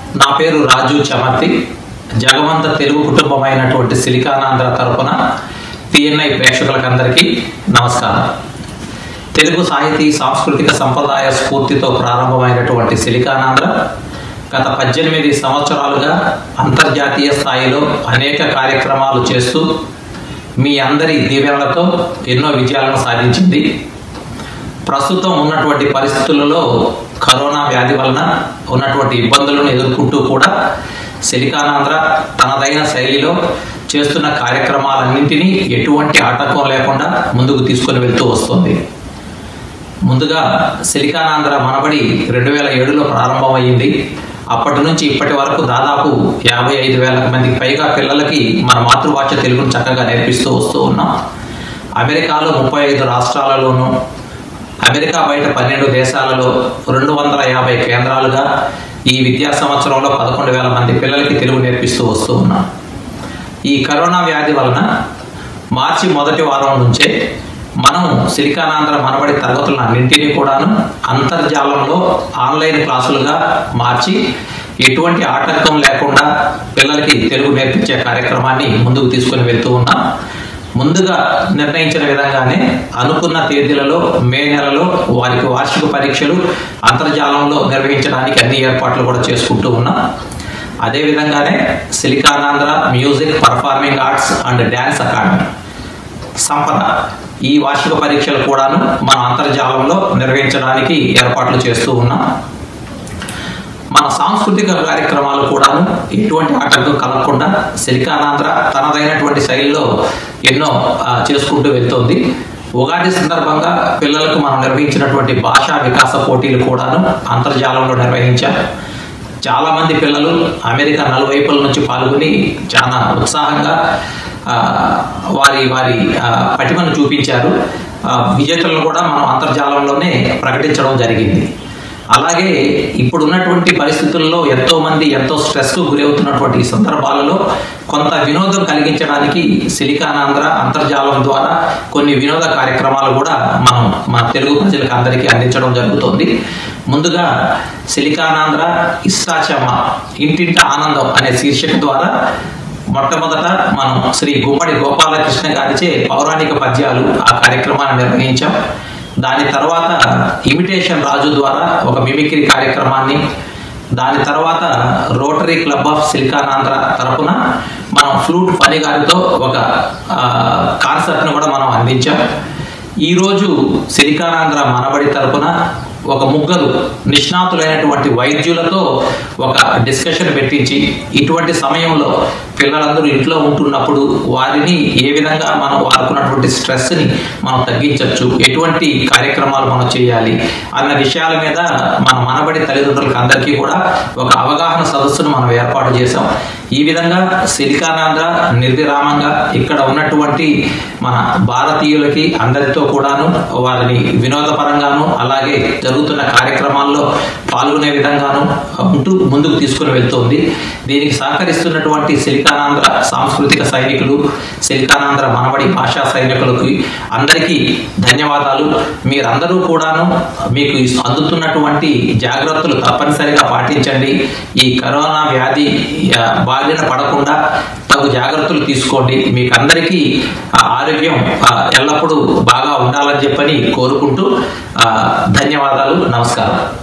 నా పేరు రాజు చమర్తి జగమంత తెలుగు కుటుంబమైనటువంటి సిలికానాంధ్ర తరపున పిఎన్ఐ ప్రేక్షకులకందరికీ నమస్కారం తెలుగు సాహితీ సాంస్కృతిక సంప్రదాయ స్ఫూర్తితో ప్రారంభమైనటువంటి సిలికానాంధ్ర గత పద్దెనిమిది సంవత్సరాలుగా అంతర్జాతీయ స్థాయిలో అనేక కార్యక్రమాలు చేస్తూ మీ అందరి దీవెనలతో ఎన్నో విజయాలను సాధించింది ప్రస్తుతం ఉన్నటువంటి పరిస్థితులలో కరోనా వ్యాధి వలన ఉన్నటువంటి ఇబ్బందులను ఎదుర్కొంటూ కూడా సిలికానాంధ్ర తనదైన శైలిలో చేస్తున్న కార్యక్రమాలన్నింటినీ ఎటువంటి ఆటంకం లేకుండా ముందుకు తీసుకొని వెళ్తూ వస్తుంది ముందుగా సిలికానాంధ్ర మనబడి రెండు వేల ఏడులో ప్రారంభమైంది అప్పటి నుంచి ఇప్పటి వరకు దాదాపు యాభై ఐదు వేల మందికి పైగా పిల్లలకి మన మాతృభాష తెలుగును చక్కగా నేర్పిస్తూ వస్తూ ఉన్నాం అమెరికాలో ముప్పై ఐదు రాష్ట్రాలలోనూ అమెరికా బయట పన్నెండు దేశాలలో రెండు వందల యాభై కేంద్రాలుగా ఈ విద్యా సంవత్సరంలో పదకొండు వేల మంది పిల్లలకి తెలుగు నేర్పిస్తూ వస్తూ ఉన్నాం ఈ కరోనా వ్యాధి వలన మార్చి మొదటి వారం నుంచే మనం సిలికానాంధ్ర మనబడి తరగతులను అన్నింటినీ కూడాను అంతర్జాలంలో ఆన్లైన్ క్లాసులుగా మార్చి ఎటువంటి ఆటంకం లేకుండా పిల్లలకి తెలుగు నేర్పించే కార్యక్రమాన్ని ముందుకు తీసుకొని వెళ్తూ ఉన్నాం ముందుగా నిర్ణయించిన విధంగానే అనుకున్న తేదీలలో మే నెలలో వారికి వార్షిక పరీక్షలు అంతర్జాలంలో నిర్వహించడానికి అన్ని ఏర్పాట్లు కూడా చేసుకుంటూ ఉన్నాం అదే విధంగానే Siliconandhra music performing arts and dance academy సంపద ఈ వార్షిక పరీక్షలు కూడాను మన అంతర్జాలంలో నిర్వహించడానికి ఏర్పాట్లు చేస్తూ ఉన్నాం మన సాంస్కృతిక కార్యక్రమాలు కూడాను ఎటువంటి ఆటంకం కలగకుండా సిలికానాంధ్ర తనదైనటువంటి శైలిలో ఎన్నో ఆ, చేసుకుంటూ వెళ్తోంది ఉగాది సందర్భంగా పిల్లలకు మనం నిర్వహించినటువంటి భాషా వికాస పోటీలు కూడాను అంతర్జాలంలో నిర్వహించాం చాలా మంది పిల్లలు అమెరికా నలువైపుల నుంచి పాల్గొని చాలా ఉత్సాహంగా ఆ, వారి వారి ఆ, పటిమను చూపించారు ఆ, విజేతలను కూడా మనం అంతర్జాలంలోనే ప్రకటించడం జరిగింది అలాగే ఇప్పుడు ఉన్నటువంటి పరిస్థితుల్లో ఎంతో మంది ఎంతో స్ట్రెస్ కు గురవుతున్నటువంటి ఈ సందర్భాలలో కొంత వినోదం కలిగించడానికి సిలికానాంధ్ర అంతర్జాలం ద్వారా కొన్ని వినోద కార్యక్రమాలు కూడా మనం మన తెలుగు ప్రజలకు అందరికీ అందించడం జరుగుతుంది ముందుగా సిలికానాంధ్ర ఇస్సాచమ్మ ఇంటింట ఆనందం అనే శీర్షిక ద్వారా మొట్టమొదట మనం శ్రీ గుమ్మడి గోపాలకృష్ణ గారిచే పౌరాణిక పద్యాలు ఆ కార్యక్రమాన్ని నిర్వహించాం దాని తర్వాత ఇమిటేషన్ రాజు ద్వారా ఒక మిమిక్రీ కార్యక్రమాన్ని దాని తర్వాత రోటరీ క్లబ్ ఆఫ్ సిలికానాంధ్ర తరపున మనం ఫ్లూట్ ఫణి గారితో ఒక కాన్సర్ట్ను కూడా మనం అందించాం ఈరోజు సిలికానాంధ్ర మనబడి తరపున ఒక ముగ్గురు నిష్ణాతులైనటువంటి వైద్యులతో ఒక డిస్కషన్ పెట్టించి ఇటువంటి సమయంలో పిల్లలందరూ ఇంట్లో ఉంటున్నప్పుడు వారిని ఏ విధంగా మనం వారుకున్నటువంటి స్ట్రెస్ని మనం తగ్గించవచ్చు ఎటువంటి కార్యక్రమాలు మనం చేయాలి అన్న విషయాల మీద మన మనబడి తల్లిదండ్రులకు అందరికీ కూడా ఒక అవగాహన సదస్సును మనం ఏర్పాటు చేశాం ఈ విధంగా సిలికానాంధ్ర నిర్విరామంగా ఇక్కడ ఉన్నటువంటి మన భారతీయులకి అందరితో కూడాను వారిని వినోదపరంగాను అలాగే జరుగుతున్న కార్యక్రమాల్లో పాల్గొనే విధంగాను ఉంటూ ముందుకు తీసుకుని వెళ్తోంది దీనికి సహకరిస్తున్నటువంటి సిలికానాంధ్ర సాంస్కృతిక సైనికులు సిలికానాంధ్ర మనబడి భాషా సైనికులకి అందరికీ ధన్యవాదాలు మీరందరూ కూడాను మీకు అందుతున్నటువంటి జాగ్రత్తలు తప్పనిసరిగా పాటించండి ఈ కరోనా వ్యాధి ఆ, బారిన పడకుండా తగు జాగ్రత్తలు తీసుకోండి మీకు అందరికీ ఆ, ఆరోగ్యం ఆ, ఎల్లప్పుడూ బాగా ఉండాలని చెప్పని కోరుకుంటూ ఆ, ధన్యవాదాలు నమస్కారం